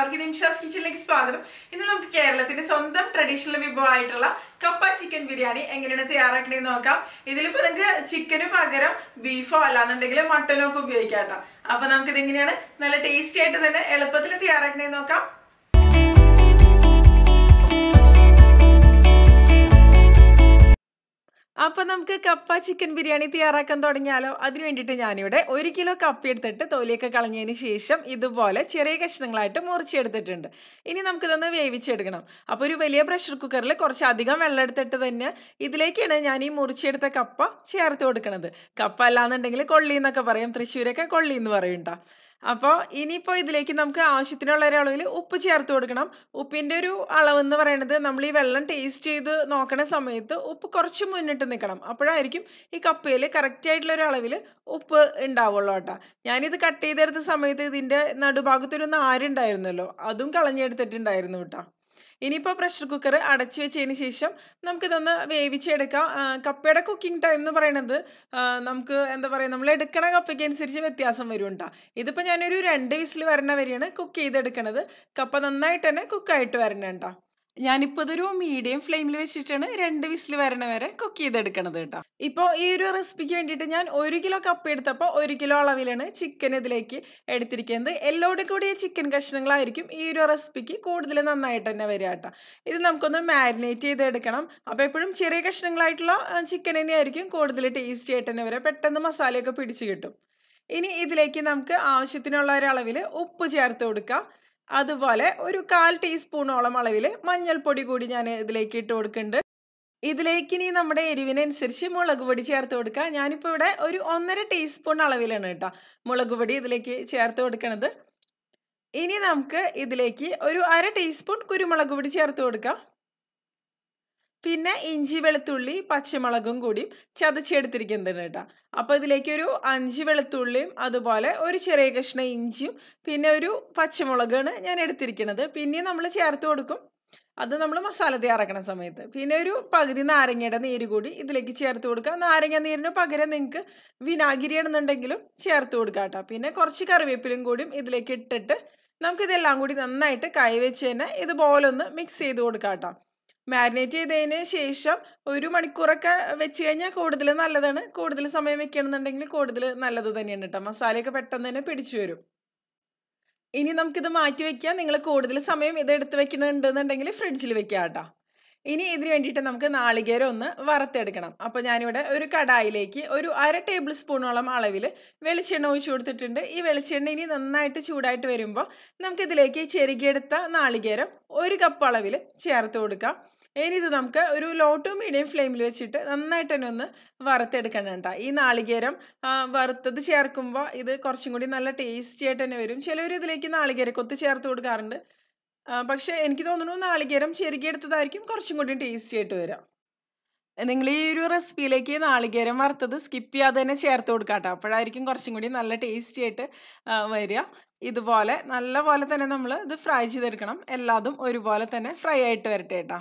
എല്ലാവർക്കും നിമിഷാസ് കിച്ചണിലേക്ക് സ്വാഗതം ഇന്ന് നമുക്ക് കേരളത്തിന്റെ സ്വന്തം ട്രഡീഷണൽ വിഭവമായിട്ടുള്ള കപ്പ ചിക്കൻ ബിരിയാണി എങ്ങനെയാണ് തയ്യാറാക്കണേന്ന് നോക്കാം ഇതിലിപ്പോ നിങ്ങൾക്ക് ചിക്കന് പകരം ബീഫോ അല്ലാന്നുണ്ടെങ്കിൽ മട്ടനോ ഒക്കെ ഉപയോഗിക്കാം കേട്ടോ അപ്പൊ നമുക്ക് ഇതെങ്ങനെയാണ് നല്ല ടേസ്റ്റി ആയിട്ട് തന്നെ എളുപ്പത്തിൽ തയ്യാറാക്കണേന്ന് നോക്കാം അപ്പൊ നമുക്ക് കപ്പ ചിക്കൻ ബിരിയാണി തയ്യാറാക്കാൻ തുടങ്ങിയാലോ അതിന് വേണ്ടിയിട്ട് ഞാനിവിടെ ഒരു കിലോ കപ്പ എടുത്തിട്ട് തൊലിയൊക്കെ കളഞ്ഞതിന് ശേഷം ഇതുപോലെ ചെറിയ കഷ്ണങ്ങളായിട്ട് മുറിച്ചെടുത്തിട്ടുണ്ട് ഇനി നമുക്കിതൊന്ന് വേവിച്ചെടുക്കണം അപ്പോൾ ഒരു വലിയ പ്രഷർ കുക്കറിൽ കുറച്ച് അധികം വെള്ളം എടുത്തിട്ട് തന്നെ ഇതിലേക്കാണ് ഞാൻ ഈ മുറിച്ചെടുത്ത കപ്പ ചേർത്ത് കൊടുക്കുന്നത് കപ്പ അല്ലാന്നുണ്ടെങ്കിൽ കൊള്ളി എന്നൊക്കെ പറയും തൃശ്ശൂരൊക്കെ കൊള്ളി എന്ന് പറയും ട്ടോ അപ്പോൾ ഇനിയിപ്പോൾ ഇതിലേക്ക് നമുക്ക് ആവശ്യത്തിനുള്ള ഒരു അളവിൽ ഉപ്പ് ചേർത്ത് കൊടുക്കണം ഉപ്പിൻ്റെ ഒരു അളവെന്ന് പറയുന്നത് നമ്മൾ ഈ വെള്ളം ടേസ്റ്റ് ചെയ്ത് നോക്കണ സമയത്ത് ഉപ്പ് കുറച്ച് മുന്നിട്ട് നിൽക്കണം അപ്പോഴായിരിക്കും ഈ കപ്പയിൽ കറക്റ്റ് ആയിട്ടുള്ള ഒരു അളവിൽ ഉപ്പ് ഉണ്ടാവുള്ളൂ കേട്ടോ ഞാനിത് കട്ട് ചെയ്തെടുത്ത സമയത്ത് ഇതിൻ്റെ നടുഭാഗത്തൊരു നാരുണ്ടായിരുന്നല്ലോ അതും കളഞ്ഞെടുത്തിട്ടുണ്ടായിരുന്നു കേട്ടോ ഇനിയിപ്പോൾ പ്രഷർ കുക്കർ അടച്ചു വെച്ചതിന് ശേഷം നമുക്കിതൊന്ന് വേവിച്ചെടുക്കാം ആ, കപ്പയുടെ കുക്കിംഗ് ടൈം എന്ന് പറയുന്നത് ആ, നമുക്ക് എന്താ പറയുക നമ്മൾ എടുക്കണ കപ്പയ്ക്ക് അനുസരിച്ച് വ്യത്യാസം വരും കേട്ടോ ഇതിപ്പോൾ ഞാനൊരു രണ്ട് വിസിൽ വരണ വരെയാണ് കുക്ക് ചെയ്തെടുക്കണത് കപ്പ നന്നായിട്ട് തന്നെ കുക്കായിട്ട് വരണം കേട്ടോ ഞാനിപ്പോൾ ഇതൊരു മീഡിയം ഫ്ലെയിമിൽ വെച്ചിട്ടാണ് രണ്ട് വിസിൽ വരണ വരെ കുക്ക് ചെയ്തെടുക്കണത് കേട്ടോ ഇപ്പോൾ ഈ ഒരു റെസിപ്പിക്ക് വേണ്ടിയിട്ട് ഞാൻ ഒരു കിലോ കപ്പ എടുത്തപ്പോൾ ഒരു കിലോ അളവിലാണ് ചിക്കൻ ഇതിലേക്ക് എടുത്തിരിക്കുന്നത് എല്ലോടെ കൂടിയ ചിക്കൻ കഷ്ണങ്ങളായിരിക്കും ഈ ഒരു റെസിപ്പിക്ക് കൂടുതൽ നന്നായിട്ട് തന്നെ വരിക കേട്ടോ ഇത് നമുക്കൊന്ന് മാരിനേറ്റ് ചെയ്തെടുക്കണം അപ്പോൾ എപ്പോഴും ചെറിയ കഷ്ണങ്ങളായിട്ടുള്ള ചിക്കൻ തന്നെയായിരിക്കും കൂടുതൽ ടേസ്റ്റി ആയിട്ട് തന്നെ വരിക പെട്ടെന്ന് മസാലയൊക്കെ പിടിച്ച് കിട്ടും ഇനി ഇതിലേക്ക് നമുക്ക് ആവശ്യത്തിനുള്ള ഒരളവിൽ ഉപ്പ് ചേർത്ത് കൊടുക്കാം അതുപോലെ ഒരു കാൽ ടീസ്പൂണോളം അളവിൽ മഞ്ഞൾപ്പൊടി കൂടി ഞാൻ ഇതിലേക്ക് ഇട്ട് കൊടുക്കുന്നുണ്ട് ഇതിലേക്ക് ഇനി നമ്മുടെ എരിവിനനുസരിച്ച് മുളക് പൊടി ചേർത്ത് കൊടുക്കുക ഞാനിപ്പോൾ ഇവിടെ ഒരു ഒന്നര ടീസ്പൂൺ അളവിലാണ് കേട്ടോ മുളക് പൊടി ഇതിലേക്ക് ചേർത്ത് കൊടുക്കണത് ഇനി നമുക്ക് ഇതിലേക്ക് ഒരു അര ടീസ്പൂൺ കുരുമുളക് പൊടി ചേർത്ത് കൊടുക്കാം പിന്നെ ഇഞ്ചി വെളുത്തുള്ളി പച്ചമുളകും കൂടി ചതച്ചെടുത്തിരിക്കുന്നുണ്ട് കേട്ടോ അപ്പോൾ ഇതിലേക്ക് ഒരു അഞ്ച് വെളുത്തുള്ളിയും അതുപോലെ ഒരു ചെറിയ കഷ്ണം ഇഞ്ചിയും പിന്നെ ഒരു പച്ചമുളകാണ് ഞാൻ എടുത്തിരിക്കുന്നത് പിന്നെ നമ്മൾ ചേർത്ത് കൊടുക്കും അത് നമ്മൾ മസാല തയ്യാറാക്കണ സമയത്ത് പിന്നെ ഒരു പകുതി നാരങ്ങയുടെ നീര് കൂടി ഇതിലേക്ക് ചേർത്ത് കൊടുക്കുക നാരങ്ങ നീരിന് പകരം നിങ്ങൾക്ക് വിനാഗിരി ആണെന്നുണ്ടെങ്കിലും ചേർത്ത് കൊടുക്കാം കേട്ടോ പിന്നെ കുറച്ച് കറിവേപ്പിലും കൂടിയും ഇതിലേക്ക് ഇട്ടിട്ട് നമുക്കിതെല്ലാം കൂടി നന്നായിട്ട് കൈവച്ച് തന്നെ ഇതുപോലെ ഒന്ന് മിക്സ് ചെയ്ത് കൊടുക്കാം കേട്ടോ മാരിനേറ്റ് ചെയ്തതിന് ശേഷം ഒരു മണിക്കൂറൊക്കെ വെച്ച് കഴിഞ്ഞാൽ കൂടുതൽ നല്ലതാണ് കൂടുതൽ സമയം വെക്കണമെന്നുണ്ടെങ്കിൽ കൂടുതൽ നല്ലത് തന്നെയാണ് കേട്ടോ മസാലയൊക്കെ പെട്ടെന്ന് തന്നെ പിടിച്ചു വരും ഇനി നമുക്കിത് മാറ്റി വെക്കാം നിങ്ങൾ കൂടുതൽ സമയം ഇത് എടുത്ത് വെക്കണമെന്നുണ്ടെങ്കിൽ ഫ്രിഡ്ജിൽ വെക്കാം കേട്ടോ ഇനി ഇതിന് വേണ്ടിയിട്ട് നമുക്ക് നാളികേരം ഒന്ന് വറുത്തെടുക്കണം അപ്പോൾ ഞാനിവിടെ ഒരു കടായിലേക്ക് ഒരു അര ടേബിൾ സ്പൂണോളം അളവിൽ വെളിച്ചെണ്ണ ഒഴിച്ചു കൊടുത്തിട്ടുണ്ട് ഈ വെളിച്ചെണ്ണ ഇനി നന്നായിട്ട് ചൂടായിട്ട് വരുമ്പോൾ നമുക്കിതിലേക്ക് ചെരുകിയെടുത്ത നാളികേരം ഒരു കപ്പ് അളവിൽ ചേർത്ത് കൊടുക്കാം ഇനി ഇത് നമുക്ക് ഒരു ലോ ടു മീഡിയം ഫ്ലെയിമിൽ വെച്ചിട്ട് നന്നായിട്ട് തന്നെ ഒന്ന് വറുത്തെടുക്കണം കേട്ടോ ഈ നാളികേരം ആ, വറുത്തത് ചേർക്കുമ്പോൾ ഇത് കുറച്ചും കൂടി നല്ല ടേസ്റ്റി ആയിട്ട് തന്നെ വരും ചിലവർ ഇതിലേക്ക് നാളികേരക്കൊത്ത് ചേർത്ത് കൊടുക്കാറുണ്ട് ആ, പക്ഷേ എനിക്ക് തോന്നുന്നു നാളികേരം ചെറുകിയെടുത്തതായിരിക്കും കുറച്ചും കൂടി ടേസ്റ്റി ആയിട്ട് വരാം നിങ്ങൾ ഈ ഒരു റെസിപ്പിയിലേക്ക് നാളികേരം വറുത്തത് സ്കിപ്പ് ചെയ്യാതെ തന്നെ ചേർത്ത് കൊടുക്കാം കേട്ടോ അപ്പോഴായിരിക്കും കുറച്ചും കൂടി നല്ല ടേസ്റ്റി ആയിട്ട് ആ, വരിക ഇതുപോലെ നല്ല പോലെ തന്നെ നമ്മൾ ഇത് ഫ്രൈ ചെയ്തെടുക്കണം എല്ലാതും ഒരുപോലെ തന്നെ ഫ്രൈ ആയിട്ട് വരട്ടെ കേട്ടോ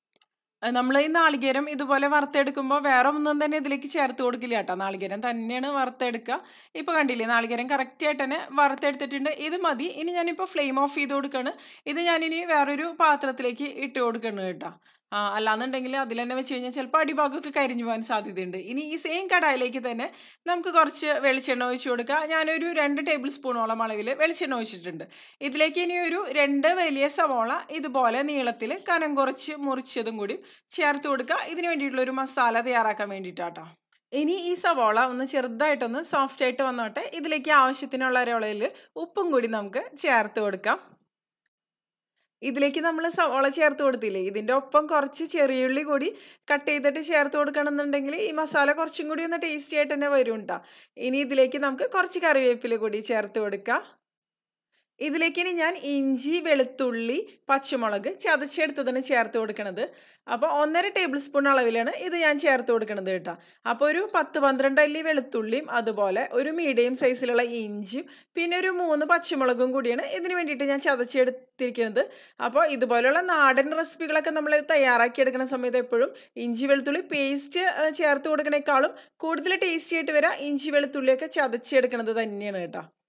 നമ്മൾ ഈ നാളികേരം ഇതുപോലെ വറുത്തെടുക്കുമ്പോൾ വേറെ ഒന്നും തന്നെ ഇതിലേക്ക് ചേർത്ത് കൊടുക്കില്ല കേട്ടോ നാളികേരം തന്നെയാണ് വറുത്തെടുക്കുക ഇപ്പോൾ കണ്ടില്ലേ നാളികേരം കറക്റ്റ് ആയിട്ട് തന്നെ വറുത്തെടുത്തിട്ടുണ്ട് ഇത് മതി ഇനി ഞാനിപ്പോൾ ഫ്ലെയിം ഓഫ് ചെയ്ത് കൊടുക്കുകയാണ് ഇത് ഞാനിനി വേറൊരു പാത്രത്തിലേക്ക് ഇട്ട് കൊടുക്കണം കേട്ടോ ആ, അല്ലാന്നുണ്ടെങ്കിൽ അതിൽ തന്നെ വെച്ച് കഴിഞ്ഞാൽ ചിലപ്പോൾ അടിഭാഗമൊക്കെ കരിഞ്ഞു പോകാൻ സാധ്യതയുണ്ട് ഇനി ഈ സെയിം കടായിലേക്ക് തന്നെ നമുക്ക് കുറച്ച് വെളിച്ചെണ്ണ ഒഴിച്ച് കൊടുക്കുക ഞാനൊരു രണ്ട് ടേബിൾ സ്പൂണോളം അളവിൽ വെളിച്ചെണ്ണ ഒഴിച്ചിട്ടുണ്ട് ഇതിലേക്ക് ഇനി ഒരു രണ്ട് വലിയ സവോള ഇതുപോലെ നീളത്തിൽ കനം കുറച്ച് മുറിച്ചതും കൂടി ചേർത്ത് കൊടുക്കുക ഇതിന് വേണ്ടിയിട്ടുള്ള ഒരു മസാല തയ്യാറാക്കാൻ വേണ്ടിയിട്ടാട്ടോ ഇനി ഈ സവോള ഒന്ന് ചെറുതായിട്ടൊന്ന് സോഫ്റ്റ് ആയിട്ട് വന്നോട്ടെ ഇതിലേക്ക് ആവശ്യത്തിനുള്ള ഒരളവിൽ ഉപ്പും കൂടി നമുക്ക് ചേർത്ത് കൊടുക്കാം ഇതിലേക്ക് നമ്മൾ സവോള ചേർത്ത് കൊടുത്തില്ലേ ഇതിൻ്റെ ഒപ്പം കുറച്ച് ചെറിയുള്ളി കൂടി കട്ട് ചെയ്തിട്ട് ചേർത്ത് കൊടുക്കണമെന്നുണ്ടെങ്കിൽ ഈ മസാല കുറച്ചും കൂടി ഒന്ന് ടേസ്റ്റി ആയിട്ട് തന്നെ വരും കേട്ടോ ഇനി ഇതിലേക്ക് നമുക്ക് കുറച്ച് കറിവേപ്പില കൂടി ചേർത്ത് കൊടുക്കാം ഇതിലേക്ക് ഇനി ഞാൻ ഇഞ്ചി വെളുത്തുള്ളി പച്ചമുളക് ചതച്ചെടുത്തതിന് ചേർത്ത് കൊടുക്കണത് അപ്പോൾ ഒന്നര ടേബിൾ സ്പൂൺ അളവിലാണ് ഇത് ഞാൻ ചേർത്ത് കൊടുക്കണത് കേട്ടോ അപ്പോൾ ഒരു പത്ത് പന്ത്രണ്ട് അല്ലി വെളുത്തുള്ളിയും അതുപോലെ ഒരു മീഡിയം സൈസിലുള്ള ഇഞ്ചിയും പിന്നെ ഒരു മൂന്ന് പച്ചമുളകും കൂടിയാണ് ഇതിന് വേണ്ടിയിട്ട് ഞാൻ ചതച്ചെടുത്തിരിക്കുന്നത് അപ്പോൾ ഇതുപോലെയുള്ള നാടൻ റെസിപ്പികളൊക്കെ നമ്മൾ തയ്യാറാക്കി എടുക്കുന്ന സമയത്ത് എപ്പോഴും ഇഞ്ചി വെളുത്തുള്ളി പേസ്റ്റ് ചേർത്ത് കൊടുക്കണേക്കാളും കൂടുതൽ ടേസ്റ്റി ആയിട്ട് വരാം ഇഞ്ചി വെളുത്തുള്ളിയൊക്കെ ചതച്ചെടുക്കണത് തന്നെയാണ് കേട്ടോ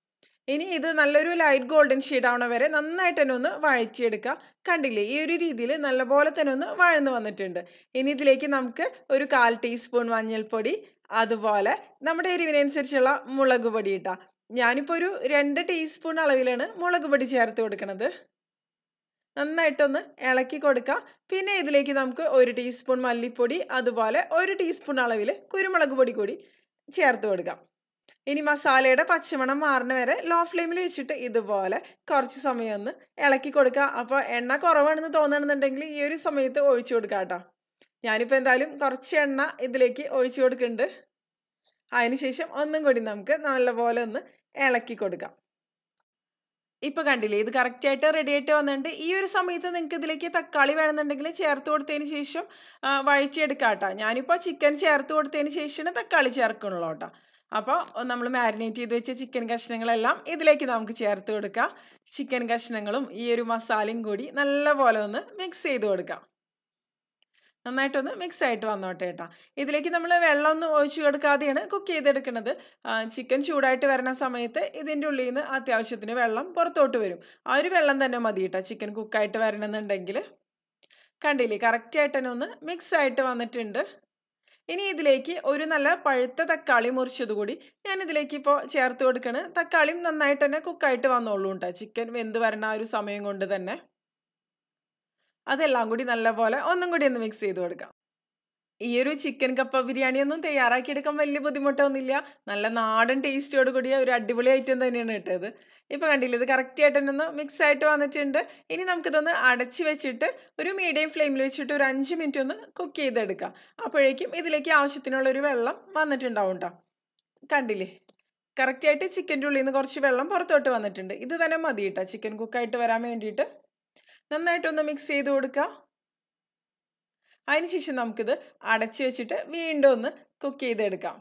ഇനി ഇത് നല്ലൊരു ലൈറ്റ് ഗോൾഡൻ ഷെയ്ഡ് ആവണ വരെ നന്നായിട്ട് തന്നെ ഒന്ന് വഴറ്റിയെടുക്കുക കണ്ടില്ലേ ഈ ഒരു രീതിയിൽ നല്ലപോലെ തന്നെ ഒന്ന് വഴന്ന് വന്നിട്ടുണ്ട് ഇനി ഇതിലേക്ക് നമുക്ക് ഒരു കാൽ ടീസ്പൂൺ മഞ്ഞൾപ്പൊടി അതുപോലെ നമ്മുടെ എരിവിനനുസരിച്ചുള്ള മുളക് പൊടി ഇട്ടാം ഞാനിപ്പോൾ ഒരു രണ്ട് ടീസ്പൂൺ അളവിലാണ് മുളക് പൊടി ചേർത്ത് കൊടുക്കുന്നത് നന്നായിട്ടൊന്ന് ഇളക്കി കൊടുക്കുക പിന്നെ ഇതിലേക്ക് നമുക്ക് ഒരു ടീസ്പൂൺ മല്ലിപ്പൊടി അതുപോലെ ഒരു ടീസ്പൂൺ അളവിൽ കുരുമുളക് പൊടി കൂടി ചേർത്ത് കൊടുക്കാം ഇനി മസാലയുടെ പച്ചമണം മാറുന്ന വരെ ലോ ഫ്ലെയിമിൽ വെച്ചിട്ട് ഇതുപോലെ കുറച്ച് സമയം ഒന്ന് ഇളക്കി കൊടുക്കുക അപ്പോൾ എണ്ണ കുറവാണെന്ന് തോന്നണമെന്നുണ്ടെങ്കിൽ ഈ ഒരു സമയത്ത് ഒഴിച്ചു കൊടുക്കാം കേട്ടോ ഞാനിപ്പോൾ എന്തായാലും കുറച്ച് എണ്ണ ഇതിലേക്ക് ഒഴിച്ചു കൊടുക്കുന്നുണ്ട് അതിനുശേഷം ഒന്നും കൂടി നമുക്ക് നല്ലപോലെ ഒന്ന് ഇളക്കി കൊടുക്കാം ഇപ്പൊ കണ്ടില്ലേ ഇത് കറക്റ്റ് ആയിട്ട് റെഡി ആയിട്ട് വന്നിട്ടുണ്ട് ഈ ഒരു സമയത്ത് നിങ്ങൾക്ക് ഇതിലേക്ക് തക്കാളി വേണമെന്നുണ്ടെങ്കിൽ ചേർത്ത് കൊടുത്തതിന് ശേഷം ആ, വഴറ്റിയെടുക്കാം കേട്ടോ ഞാനിപ്പോൾ ചിക്കൻ ചേർത്ത് കൊടുത്തതിന് ശേഷമാണ് തക്കാളി ചേർക്കണുള്ളൂ കേട്ടോ അപ്പോൾ നമ്മൾ മാരിനേറ്റ് ചെയ്ത് വെച്ച ചിക്കൻ കഷ്ണങ്ങളെല്ലാം ഇതിലേക്ക് നമുക്ക് ചേർത്ത് കൊടുക്കാം ചിക്കൻ കഷ്ണങ്ങളും ഈ ഒരു മസാലയും കൂടി നല്ലപോലെ ഒന്ന് മിക്സ് ചെയ്ത് കൊടുക്കാം നന്നായിട്ടൊന്ന് മിക്സ് ആയിട്ട് വന്നോട്ടെ കേട്ടോ ഇതിലേക്ക് നമ്മൾ വെള്ളമൊന്നും ഒഴിച്ചു കൊടുക്കാതെയാണ് കുക്ക് ചെയ്തെടുക്കുന്നത് ചിക്കൻ ചൂടായിട്ട് വരുന്ന സമയത്ത് ഇതിൻ്റെ ഉള്ളിൽ നിന്ന് അത്യാവശ്യത്തിന് വെള്ളം പുറത്തോട്ട് വരും ആ ഒരു വെള്ളം തന്നെ മതി കേട്ടോ ചിക്കൻ കുക്കായിട്ട് വരണമെന്നുണ്ടെങ്കിൽ കണ്ടില്ലേ കറക്റ്റായിട്ട് തന്നെ ഒന്ന് മിക്സ് ആയിട്ട് വന്നിട്ടുണ്ട് ഇനി ഇതിലേക്ക് ഒരു നല്ല പഴുത്ത തക്കാളി മുറിച്ചത് കൂടി ഞാൻ ഇതിലേക്ക് ഇപ്പോൾ ചേർത്ത് കൊടുക്കണ് തക്കാളിയും നന്നായിട്ട് തന്നെ കുക്കായിട്ട് വന്നോളൂ കേട്ടോ ചിക്കൻ വെന്ത് വരണ ആ ഒരു സമയം കൊണ്ട് തന്നെ അതെല്ലാം കൂടി നല്ലപോലെ ഒന്നും കൂടി ഒന്ന് മിക്സ് ചെയ്ത് കൊടുക്കാം ഈ ഒരു ചിക്കൻ കപ്പ ബിരിയാണി ഒന്നും തയ്യാറാക്കിയെടുക്കാൻ വലിയ ബുദ്ധിമുട്ടൊന്നുമില്ല നല്ല നാടൻ ടേസ്റ്റോട് കൂടിയ ഒരു അടിപൊളി ഐറ്റം തന്നെയാണ് കിട്ടിയത് ഇപ്പൊ കണ്ടില്ലേ ഇത് കറക്റ്റ് ആയിട്ട് തന്നെ ഒന്ന് മിക്സ് ആയിട്ട് വന്നിട്ടുണ്ട് ഇനി നമുക്കിതൊന്ന് അടച്ച് വെച്ചിട്ട് ഒരു മീഡിയം ഫ്ലെയിമിൽ വെച്ചിട്ട് ഒരു അഞ്ച് മിനിറ്റ് ഒന്ന് കുക്ക് ചെയ്തെടുക്കാം അപ്പോഴേക്കും ഇതിലേക്ക് ആവശ്യത്തിനുള്ള ഒരു വെള്ളം വന്നിട്ടുണ്ടാവും കേട്ടോ കണ്ടില്ലേ കറക്റ്റായിട്ട് ചിക്കൻ്റെ ഉള്ളിൽ നിന്ന് കുറച്ച് വെള്ളം പുറത്തോട്ട് വന്നിട്ടുണ്ട് ഇത് തന്നെ മതി കേട്ടോ ചിക്കൻ കുക്കായിട്ട് വരാൻ വേണ്ടിയിട്ട് നന്നായിട്ടൊന്ന് മിക്സ് ചെയ്ത് കൊടുക്കുക അതിനുശേഷം നമുക്കിത് അടച്ചു വെച്ചിട്ട് വീണ്ടും ഒന്ന് കുക്ക് ചെയ്തെടുക്കാം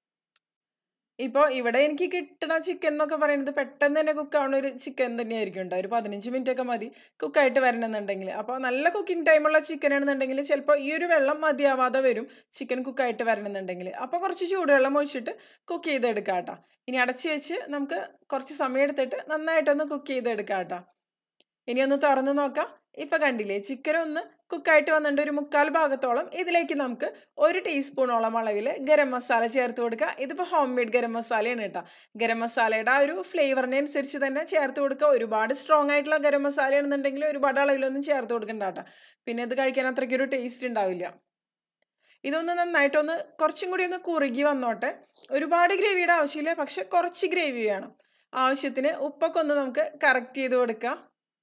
ഇപ്പോൾ ഇവിടെ എനിക്ക് കിട്ടുന്ന ചിക്കൻ എന്നൊക്കെ പറയുന്നത് പെട്ടെന്ന് തന്നെ കുക്കാവുന്ന ഒരു ചിക്കൻ തന്നെയായിരിക്കും കേട്ടോ ഒരു പതിനഞ്ച് മിനിറ്റ് ഒക്കെ മതി കുക്കായിട്ട് വരണമെന്നുണ്ടെങ്കിൽ അപ്പോൾ നല്ല കുക്കിംഗ് ടൈമുള്ള ചിക്കൻ ആണെന്നുണ്ടെങ്കിൽ ചിലപ്പോൾ ഈ ഒരു വെള്ളം മതിയാവാതെ വരും ചിക്കൻ കുക്കായിട്ട് വരണമെന്നുണ്ടെങ്കിൽ അപ്പോൾ കുറച്ച് ചൂടുവെള്ളം ഒഴിച്ചിട്ട് കുക്ക് ചെയ്തെടുക്കാം കേട്ടോ ഇനി അടച്ച് വെച്ച് നമുക്ക് കുറച്ച് സമയം എടുത്തിട്ട് നന്നായിട്ടൊന്ന് കുക്ക് ചെയ്തെടുക്കാം കേട്ടോ ഇനി ഒന്ന് തുറന്ന് നോക്കാം ഇപ്പൊ കണ്ടില്ലേ ചിക്കൻ ഒന്ന് കുക്കായിട്ട് വന്നിട്ട് ഒരു മുക്കാൽ ഭാഗത്തോളം ഇതിലേക്ക് നമുക്ക് ഒരു ടീസ്പൂണോളം അളവിൽ ഗരം മസാല ചേർത്ത് കൊടുക്കുക ഇതിപ്പോൾ ഹോം മെയ്ഡ് ഗരം മസാലയാണ് കേട്ടോ ഗരം മസാലയുടെ ആ ഒരു ഫ്ലേവറിനെ അനുസരിച്ച് തന്നെ ചേർത്ത് കൊടുക്കുക ഒരുപാട് സ്ട്രോങ് ആയിട്ടുള്ള ഗരം മസാല ആണെന്നുണ്ടെങ്കിൽ ഒരുപാട് അളവിലൊന്നും ചേർത്ത് കൊടുക്കണ്ട കേട്ടോ പിന്നെ ഇത് കഴിക്കാൻ അത്രയ്ക്കൊരു ടേസ്റ്റ് ഉണ്ടാവില്ല ഇതൊന്ന് നന്നായിട്ടൊന്ന് കുറച്ചും കൂടി ഒന്ന് കുറുകി വന്നോട്ടെ ഒരുപാട് ഗ്രേവിയുടെ ആവശ്യമില്ല പക്ഷെ കുറച്ച് ഗ്രേവി വേണം ആവശ്യത്തിന് ഉപ്പൊക്കെ ഒന്ന് നമുക്ക് കറക്റ്റ് ചെയ്ത് കൊടുക്കാം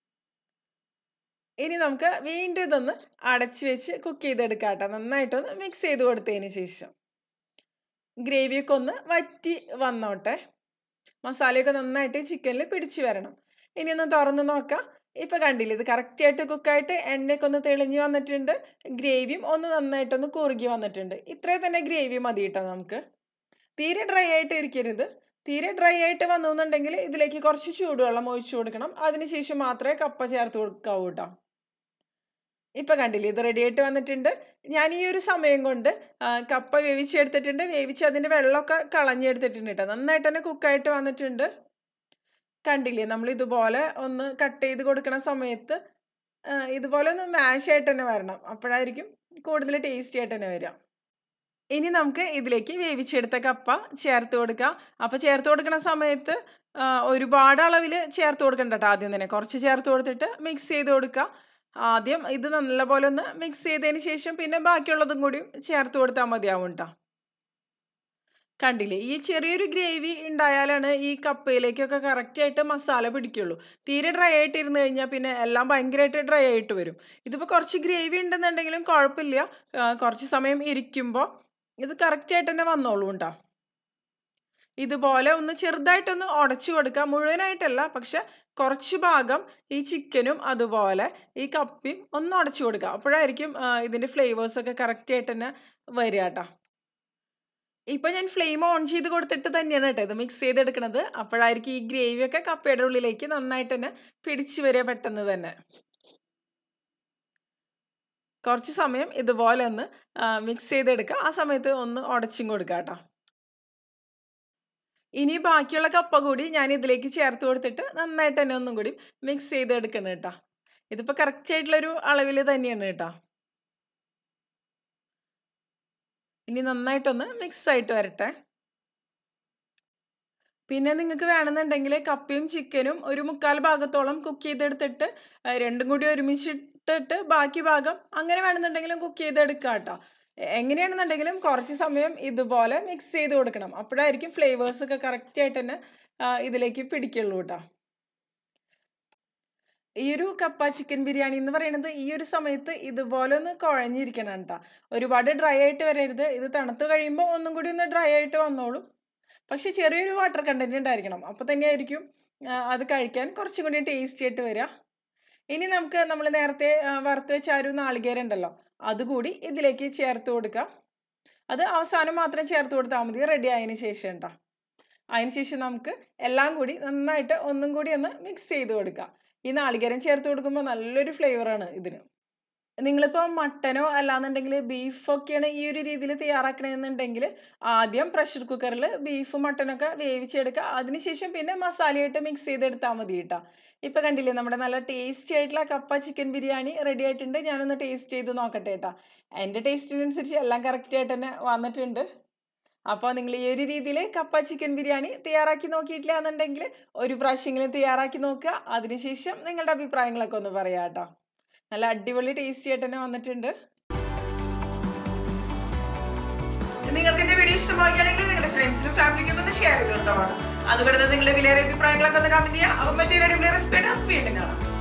ഇനി നമുക്ക് വീണ്ടും ഇതൊന്ന് അടച്ച് വെച്ച് കുക്ക് ചെയ്തെടുക്കാം കേട്ടോ നന്നായിട്ടൊന്ന് മിക്സ് ചെയ്ത് കൊടുത്തതിന് ശേഷം ഗ്രേവിയൊക്കെ ഒന്ന് വറ്റി വന്നോട്ടെ മസാലയൊക്കെ നന്നായിട്ട് ചിക്കനിൽ പിടിച്ചു വരണം ഇനി ഒന്ന് തുറന്ന് നോക്കാം ഇപ്പൊ കണ്ടില്ലേ ഇത് കറക്റ്റ് ആയിട്ട് കുക്കായിട്ട് എണ്ണയൊക്കെ ഒന്ന് തെളിഞ്ഞ് വന്നിട്ടുണ്ട് ഗ്രേവിയും ഒന്ന് നന്നായിട്ടൊന്ന് കുറുകി വന്നിട്ടുണ്ട് ഇത്രയും തന്നെ ഗ്രേവി മതി കേട്ടോ നമുക്ക് തീരെ ഡ്രൈ ആയിട്ട് ഇരിക്കരുത് തീരെ ഡ്രൈ ആയിട്ട് വന്നു എന്നുണ്ടെങ്കിൽ ഇതിലേക്ക് കുറച്ച് ചൂടുവെള്ളം ഒഴിച്ചു കൊടുക്കണം അതിനുശേഷം മാത്രമേ കപ്പ ചേർത്ത് കൊടുക്കാവൂ കേട്ടോ ഇപ്പൊ കണ്ടില്ലേ ഇത് റെഡി ആയിട്ട് വന്നിട്ടുണ്ട് ഞാൻ ഈ ഒരു സമയം കൊണ്ട് ആ, കപ്പ വേവിച്ചെടുത്തിട്ടുണ്ട് വേവിച്ച് അതിന്റെ വെള്ളമൊക്കെ കളഞ്ഞെടുത്തിട്ടുണ്ട് കേട്ടോ നന്നായിട്ട് തന്നെ കുക്കായിട്ട് വന്നിട്ടുണ്ട് കണ്ടില്ലേ നമ്മൾ ഇതുപോലെ ഒന്ന് കട്ട് ചെയ്ത് കൊടുക്കണ സമയത്ത് ആ, ഇതുപോലെ ഒന്ന് മാഷ് ആയിട്ട് തന്നെ വരണം അപ്പോഴായിരിക്കും കൂടുതൽ ടേസ്റ്റി ആയിട്ട് തന്നെ വരിക ഇനി നമുക്ക് ഇതിലേക്ക് വേവിച്ചെടുത്ത കപ്പ ചേർത്ത് കൊടുക്കാം അപ്പോൾ ചേർത്ത് കൊടുക്കുന്ന സമയത്ത് ആ, ഒരുപാട് അളവിൽ ചേർത്ത് കൊടുക്കണ്ട കേട്ടോ ആദ്യം തന്നെ കുറച്ച് ചേർത്ത് കൊടുത്തിട്ട് മിക്സ് ചെയ്ത് കൊടുക്കുക ആദ്യം ഇത് നല്ലപോലെ ഒന്ന് മിക്സ് ചെയ്തതിന് ശേഷം പിന്നെ ബാക്കിയുള്ളതും കൂടി ചേർത്ത് കൊടുത്താൽ മതിയാവും കേട്ടോ കണ്ടില്ലേ ഈ ചെറിയൊരു ഗ്രേവി ഉണ്ടായാലാണ് ഈ കപ്പയിലേക്കൊക്കെ കറക്റ്റായിട്ട് മസാല പിടിക്കുള്ളൂ തീരെ ഡ്രൈ ആയിട്ട് ഇരുന്ന് കഴിഞ്ഞാൽ പിന്നെ എല്ലാം ഭയങ്കരമായിട്ട് ഡ്രൈ ആയിട്ട് വരും ഇതിപ്പോൾ കുറച്ച് ഗ്രേവി ഉണ്ടെന്നുണ്ടെങ്കിലും കുഴപ്പമില്ല ആ, കുറച്ച് സമയം ഇരിക്കുമ്പോൾ ഇത് കറക്റ്റായിട്ട് തന്നെ വന്നോളൂ കേട്ടോ ഇതുപോലെ ഒന്ന് ചെറുതായിട്ടൊന്ന് ഉടച്ചു കൊടുക്കുക മുഴുവനായിട്ടല്ല പക്ഷെ കുറച്ച് ഭാഗം ഈ ചിക്കനും അതുപോലെ ഈ കപ്പിയും ഒന്ന് ഉടച്ചു കൊടുക്കുക അപ്പോഴായിരിക്കും ആ, ഇതിന്റെ ഫ്ലേവേഴ്സ് ഒക്കെ കറക്റ്റ് ആയിട്ട് തന്നെ വരിക കേട്ടോ ഇപ്പൊ ഞാൻ ഫ്ലെയിം ഓൺ ചെയ്ത് കൊടുത്തിട്ട് തന്നെയാണ് കേട്ടോ ഇത് മിക്സ് ചെയ്തെടുക്കണത് അപ്പോഴായിരിക്കും ഈ ഗ്രേവി ഒക്കെ കപ്പയുടെ ഉള്ളിലേക്ക് നന്നായിട്ട് തന്നെ പിടിച്ചു വരിക പെട്ടെന്ന് തന്നെ കുറച്ച് സമയം ഇതുപോലെ ഒന്ന് മിക്സ് ചെയ്തെടുക്കുക ആ സമയത്ത് ഒന്ന് ഉടച്ചും കൊടുക്കുക കേട്ടോ ഇനി ബാക്കിയുള്ള കപ്പ കൂടി ഞാൻ ഇതിലേക്ക് ചേർത്ത് കൊടുത്തിട്ട് നന്നായിട്ട് തന്നെ ഒന്നും കൂടി മിക്സ് ചെയ്തെടുക്കണം കേട്ടോ ഇതിപ്പോൾ കറക്റ്റ് ആയിട്ടുള്ളൊരു അളവിൽ തന്നെയാണ് കേട്ടോ ഇനി നന്നായിട്ടൊന്ന് മിക്സ് ആയിട്ട് വരട്ടെ പിന്നെ നിങ്ങൾക്ക് വേണമെന്നുണ്ടെങ്കിൽ കപ്പയും ചിക്കനും ഒരു മുക്കാൽ ഭാഗത്തോളം കുക്ക് ചെയ്തെടുത്തിട്ട് ആ, രണ്ടും കൂടി ഒരുമിച്ചിട്ടിട്ട് ബാക്കി ഭാഗം അങ്ങനെ വേണമെന്നുണ്ടെങ്കിലും കുക്ക് ചെയ്തെടുക്കാം കേട്ടോ എങ്ങനെയാണെന്നുണ്ടെങ്കിലും കുറച്ച് സമയം ഇതുപോലെ മിക്സ് ചെയ്ത് കൊടുക്കണം അപ്പോഴായിരിക്കും ഫ്ലേവേഴ്സ് ഒക്കെ കറക്റ്റ് ആയിട്ട് തന്നെ ആ, ഇതിലേക്ക് പിടിക്കുള്ളൂ കേട്ടോ ഈ ഒരു കപ്പ ചിക്കൻ ബിരിയാണി എന്ന് പറയുന്നത് ഈ ഒരു സമയത്ത് ഇതുപോലെ ഒന്ന് കുഴഞ്ഞിരിക്കണം കേട്ടോ ഒരുപാട് ഡ്രൈ ആയിട്ട് വരരുത് ഇത് തണുത്ത് കഴിയുമ്പോൾ ഒന്നും കൂടി ഒന്ന് ഡ്രൈ ആയിട്ട് വന്നോളും പക്ഷെ ചെറിയൊരു വാട്ടർ കണ്ടന്റ് ഉണ്ടായിരിക്കണം അപ്പോൾ തന്നെയായിരിക്കും ആ, അത് കഴിക്കാൻ കുറച്ചും കൂടി ടേസ്റ്റി ആയിട്ട് വരിക ഇനി നമുക്ക് നമ്മൾ നേരത്തെ ആ, വറുത്ത് വെച്ച ആ ഒരു നാളികേരം ഉണ്ടല്ലോ അതുകൂടി ഇതിലേക്ക് ചേർത്ത് കൊടുക്കാം അത് അവസാനം മാത്രം ചേർത്ത് കൊടുത്താൽ മതി റെഡി ആയതിനു ശേഷം കേട്ടോ അതിന് ശേഷം നമുക്ക് എല്ലാം കൂടി നന്നായിട്ട് ഒന്നും കൂടി ഒന്ന് മിക്സ് ചെയ്ത് കൊടുക്കാം ഈ നാളികേരം ചേർത്ത് കൊടുക്കുമ്പോൾ നല്ലൊരു ഫ്ലേവറാണ് ഇതിന് നിങ്ങളിപ്പോൾ മട്ടനോ അല്ലാന്നുണ്ടെങ്കിൽ ബീഫൊക്കെയാണ് ഈ ഒരു രീതിയിൽ തയ്യാറാക്കണമെന്നുണ്ടെങ്കിൽ ആദ്യം പ്രഷർ കുക്കറിൽ ബീഫും മട്ടനൊക്കെ വേവിച്ചെടുക്കുക അതിനുശേഷം പിന്നെ മസാലയായിട്ട് മിക്സ് ചെയ്തെടുത്താൽ മതി കേട്ടോ ഇപ്പം കണ്ടില്ലേ നമ്മുടെ നല്ല ടേസ്റ്റി ആയിട്ടുള്ള കപ്പ ചിക്കൻ ബിരിയാണി റെഡി ആയിട്ടുണ്ട് ഞാനൊന്ന് ടേസ്റ്റ് ചെയ്ത് നോക്കട്ടെ കേട്ടോ എൻ്റെ ടേസ്റ്റിനനുസരിച്ച് എല്ലാം കറക്റ്റ് ആയിട്ട് തന്നെ വന്നിട്ടുണ്ട് അപ്പോൾ നിങ്ങൾ ഈ ഒരു രീതിയിൽ കപ്പ ചിക്കൻ ബിരിയാണി തയ്യാറാക്കി നോക്കിയിട്ടില്ല എന്നുണ്ടെങ്കിൽ ഒരു പ്രാവശ്യമെങ്കിലും തയ്യാറാക്കി നോക്കുക അതിനുശേഷം നിങ്ങളുടെ അഭിപ്രായങ്ങളൊക്കെ ഒന്ന് പറയാം കേട്ടോ നല്ല അടിപൊളി ടേസ്റ്റി ആയിട്ട് തന്നെ വന്നിട്ടുണ്ട് നിങ്ങൾക്ക് എന്റെ വീഡിയോ ഇഷ്ടമാവുകയാണെങ്കിൽ നിങ്ങളുടെ ഫ്രണ്ട്സിനും ഫാമിലിക്കും ഒന്ന് ഷെയർ ചെയ്ത് കൊടുത്തോളാം അതുകൊണ്ട് നിങ്ങളുടെ വിലയേറെ അഭിപ്രായങ്ങളൊക്കെ ഒന്ന് കമന്റ് ചെയ്യുക അപ്പം മറ്റൊരു അടിപൊളി റെസിപ്പി വീണ്ടും കാണാം